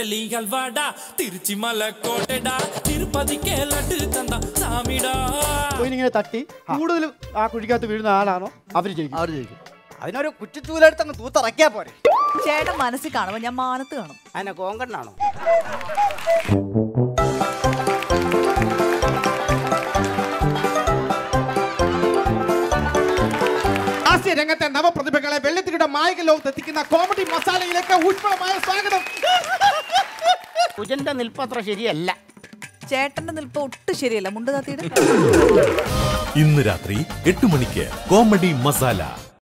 திருநெல்வேலி அல்வாடா திருச்சி மலைக்கோட்டைடா திருப்பதிக்கே லட்டு தந்தா சாமிடா ഇങ്ങനെ തട്ടി കൂടുതൽ ആ കുഴിക്കകത്ത് വീഴുന്ന ആളാണോ അവര് ജയിക്കും അവര് ജയിക്കും അതിനൊരു കുറ്റിച്ചൂലെടുത്ത് അങ്ങ് തൂത്തിറക്കിയാ പോരെ ചേട്ടൻ മനസ്സിൽ കാണുമ്പോ ഞാൻ മാനത്ത് കാണും അതിനെ കോങ്കണ്ണാണോ ഹാസ്യ രംഗത്തെ നവപ്രതിഭകളെ വെള്ളത്തിയുടെ മായിക ലോകത്ത് എത്തിക്കുന്ന കോമഡി മസാലയിലേക്ക് ഊഷ്മളമായ സ്വാഗതം കുജന്റെ നിൽപ്പത്ര ശരിയല്ല ചേട്ടന്റെ നിൽപ്പ് ഒട്ടും ശരിയല്ല മുണ്ട് താത്തിയുടെ ഇന്ന് രാത്രി എട്ട് മണിക്ക് കോമഡി മസാല